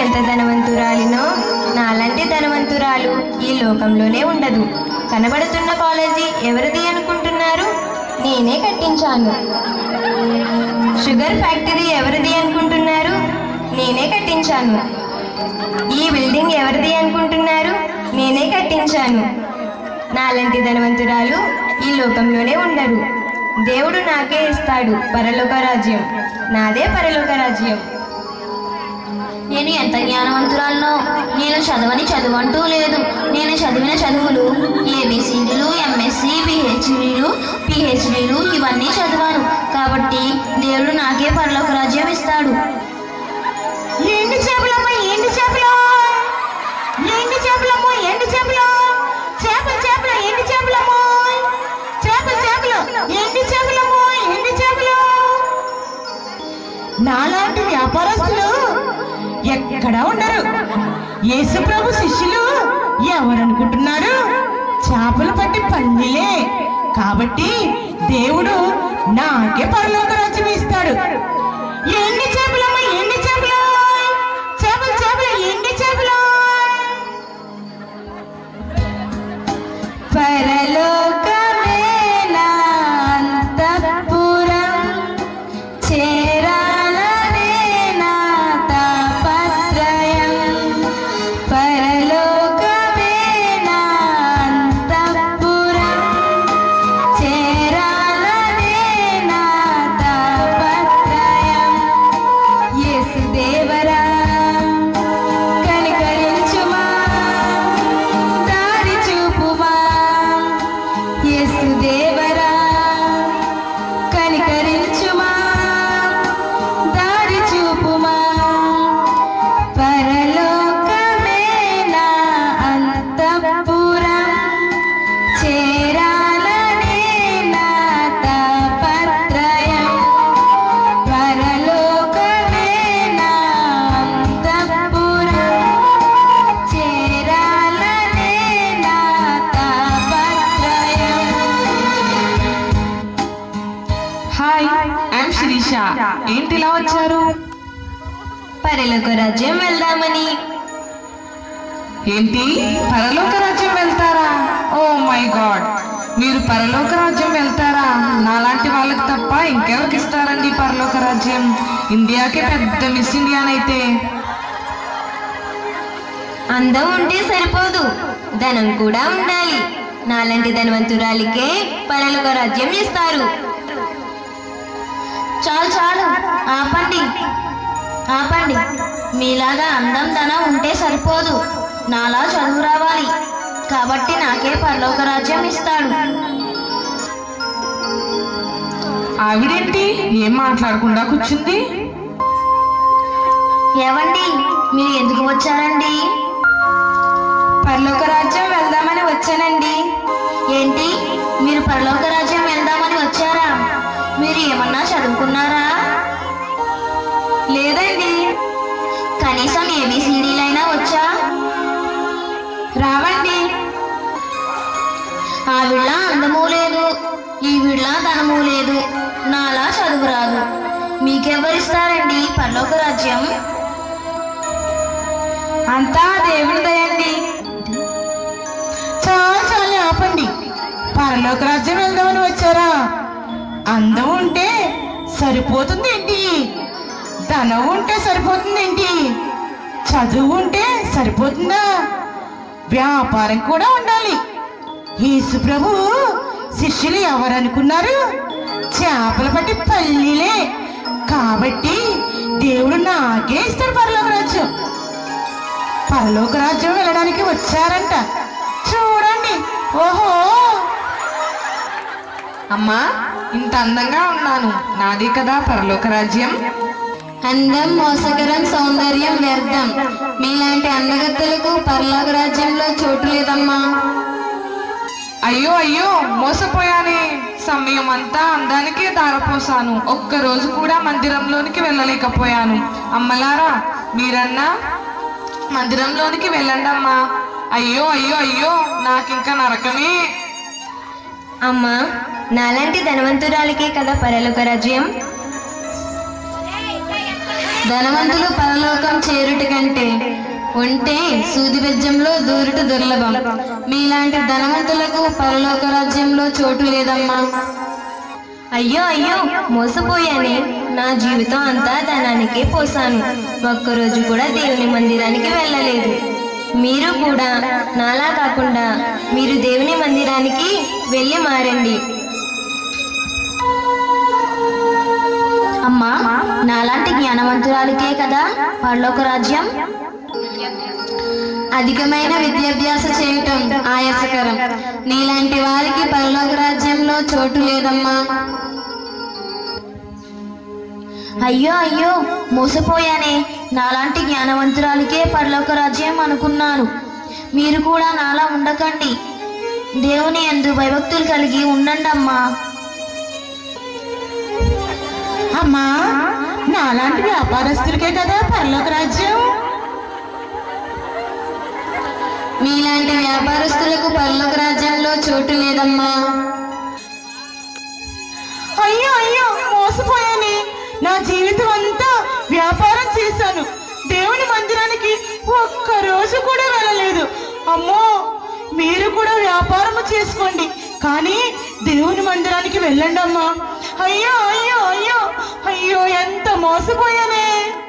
ఎంత ధనవంతురాలినో నాలాంటి ధనవంతురాలు ఈ లోకంలోనే ఉండదు కనబడుతున్న కాలేజీ ఎవరిది అనుకుంటున్నారు నేనే కట్టించాను షుగర్ ఫ్యాక్టరీ ఎవరిది అనుకుంటున్నారు నేనే కట్టించాను ఈ బిల్డింగ్ ఎవరిది అనుకుంటున్నారు నేనే కట్టించాను నాలాంటి ధనవంతురాలు ఈ లోకంలోనే ఉండరు దేవుడు నాకే ఇస్తాడు పరలోక రాజ్యం నాదే పరలోక రాజ్యం నేను ఎంత జ్ఞానవంతురాలనో నేను చదవని చదువు అంటూ లేదు నేను చదివిన చదువులు ఏబిసిడీలు ఎంఎస్సి పిహెచ్డీలు పిహెచ్డీలు ఇవన్నీ చదివాను కాబట్టి దేవుడు నాకే పరలోక రాజ్యం ఇస్తాడు ఎండు చేపలమ్మ ఎండు చేపలు ఎండు చేపలమ్మ ఎండు చేపలు చేపలు చేపలు ఎండు చేపలమ్మ చేపలు చేపలు ఎండు చేపలమ్మ ఎండు చేపలు నాలాంటి వ్యాపారస్తులు ఎక్కడ ఉండరు యేసు ప్రభు శిష్యులు ఎవరనుకుంటున్నారు చేపలు పట్టి పల్లిలే కాబట్టి దేవుడు నాకే పరలోక రాజ్యం ఇస్తాడు ఎండి చేపలమ్మ ఎండి చేపలు చేపలు చేపలు ఎండి చేపలు పరలోకమే నా అంతఃపురం చేరాలనే నా తాపత్రయం పరలోకమే నా అంతఃపురం చేరాలనే నా తాపత్రయం యేసుదేవరా కనికరించుమా దారి చూపుమా యేసుదేవరా కనికరించుమా దారి చూపుమా పరలోకమే నా అంతఃపురం చేరాలనే నా తాపత్రయం పరలోకమే నా అంతఃపురం చేరాలనే నా తాపత్రయం హాయ్ ఐఎమ్ శిరీష ఏంటి ఇలా వచ్చారు పరలోక రాజ్యం వెళ్దామని ఏంటి పరలోక రాజ్యం వెళ్తారా ఓ మై గాడ్ మీరు పరలోక రాజ్యం వెళ్తారా నాలాంటి వాళ్ళకి తప్ప ఇంకెవరికి ఇస్తారండి పరలోక రాజ్యం ఇండియాకే పెద్ద మిస్ ఇండియానైతే అందం ఉంటే సరిపోదు ధనం కూడా ఉండాలి నాలాంటి ధనవంతురాలికే పరలోక రాజ్యం ఇస్తారు చాలు చాలు ఆపండి ఆపండి మీలాగా అందం ధనం ఉంటే సరిపోదు నాలా చదువు రావాలి కాబట్టి నాకే పరలోక రాజ్యం ఇస్తాడు ఆవిడేంటి ఏం మాట్లాడకుండా కూర్చుంది ఏవండి మీరు ఎందుకు వచ్చారండి పరలోక రాజ్యం వెళ్దామని వచ్చానండి ఏంటి మీరు పరలోక రాజ్యం వెళ్దామని వచ్చారా మీరు ఏమన్నా చదువుకున్నారా లేదండి కనీసం ఏబిసిడీలైనా వచ్చా రావండి ఆవిళ్ళ అందము లేదు ఈవిళ్ళ ధనము లేదు నాలా చదువు రాదు మీకెవరిస్తారండి పరలోక రాజ్యం అంతా దేవుని దయండి చాలా చాలా ఆపండి పరలోక రాజ్యం వెళ్దామని వచ్చారా అందం ఉంటే సరిపోతుంది ఏంటి ధనం ఉంటే సరిపోతుంది ఏంటి చదువు ఉంటే సరిపోతుందా వ్యాపారం కూడా ఉండాలి యేసు ప్రభు శిష్యులు ఎవరనుకున్నారు చేపలు పట్టి పల్లీలే కాబట్టి దేవుడు నాకే ఇస్తాడు పరలోక రాజ్యం పరలోక రాజ్యం వెళ్ళడానికి వచ్చారంట చూడండి ఓహో అమ్మా ఇంత అందంగా ఉన్నాను నాది కదా పరలోక రాజ్యం అందం మోసకరం సౌందర్యం వ్యర్థం మీలాంటి అందగత్తెలకు పరలోక రాజ్యంలో చోటు లేదమ్మా అయ్యో అయ్యో మోసపోయానే సమయం అంతా అందానికే దారపోసాను ఒక్క రోజు కూడా మందిరంలోనికి వెళ్ళలేకపోయాను అమ్మలారా మీరన్నా మందిరంలోనికి వెళ్ళండి అమ్మా అయ్యో అయ్యో అయ్యో నాకింకా నరకమే అమ్మా నాలాంటి ధనవంతురాలికే కదా పరలోక రాజ్యం ధనవంతులు పరలోకం చేరుట కంటే ఉంటే సూది బెజ్జంలో దూరుట దుర్లభం మీలాంటి ధనవంతులకు పరలోక రాజ్యంలో చోటు లేదమ్మా అయ్యో అయ్యో మోసపోయానే నా జీవితం అంతా ధనానికే పోసాను ఒక్కరోజు కూడా దేవుని మందిరానికి వెళ్ళలేదు మీరు కూడా నాలా కాకుండా మీరు దేవుని మందిరానికి వెళ్ళి మారండి అమ్మా నాలాంటి జ్ఞానవంతురాలికే కదా పరలోక రాజ్యం అధికమైన విద్యాభ్యాస చేయటం ఆయాసకరం నీలాంటి వారికి పరలోక రాజ్యంలో చోటు లేదమ్మా అయ్యో అయ్యో మోసపోయానే నాలాంటి జ్ఞానవంతురాలికే పరలోక రాజ్యం అనుకున్నాను మీరు కూడా నాలా ఉండకండి దేవుని ఎందు భయభక్తులు కలిగి ఉండండి అమ్మా అమ్మా నాలాంటి వ్యాపారస్తులకే కదా పరలోక రాజ్యం మీలాంటి వ్యాపారస్తులకు పరలోక రాజ్యంలో చోటు లేదమ్మా అయ్యో అయ్యో మోసపోయానే నా జీవితం అంతా వ్యాపారం చేశాను దేవుని మందిరానికి ఒక్క రోజు కూడా వెళ్ళలేదు అమ్మో మీరు కూడా వ్యాపారం చేసుకోండి కానీ దేవుని మందిరానికి వెళ్ళండి అమ్మా అయ్యో అయ్యో అయ్యో అయ్యో ఎంత మోసపోయానే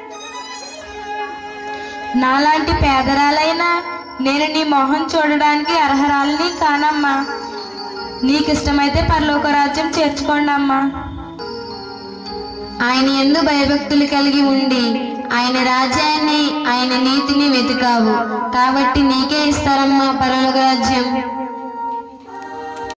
నాలాంటి పేదరాలైనా నేను నీ మొహం చూడడానికి అర్హరాలని కానమ్మా నీకిష్టమైతే పరలోక రాజ్యం చేర్చుకోండి అమ్మా ఆయన ఎందు భయభక్తులు కలిగి ఉండి ఆయన రాజ్యాన్ని ఆయన నీతిని వెతుకావు కాబట్టి నీకే ఇస్తారమ్మా పరలోక రాజ్యం